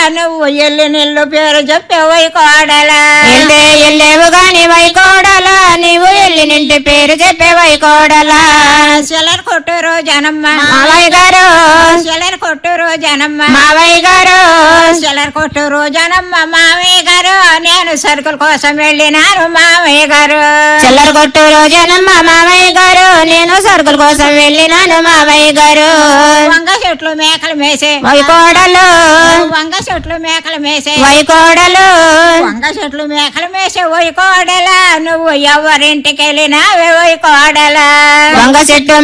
నువ్వు ఎల్లి నిల్లు పేరు చెప్పే వై కోడలా ఎల్తే ఎల్లేవు గాని వైకోడలా నీవు ఎల్లి నింటి పేరు చెప్పే వైకోడలా సెలర్ కొట్టురు జనమ్మ మావయ్య గారు సెలర్ కొట్టురు జనమ్మ మావయ్య గారు సెలర్ కొట్టురు జనమ్మ మామయ్య గారు నేను సరుకుల కోసం వెళ్ళినారు మామయ్య గారు చిల్లర కొట్టు రోజనమ్మ మావయ్య గారు నేను సరుకుల కోసం వెళ్ళినాను మావయ్య గారు వంగ చెట్లు మేకలు మేసే వైకోడలు వంగ చెట్లు మేకలు మేసే వైకోడలు వంగ చెట్లు మేకలు మేసే ఓయ్ కోడలా నువ్వు ఎవరింటికి వెళ్ళినావే ఓయ్ కోడలా వంగ చెట్టు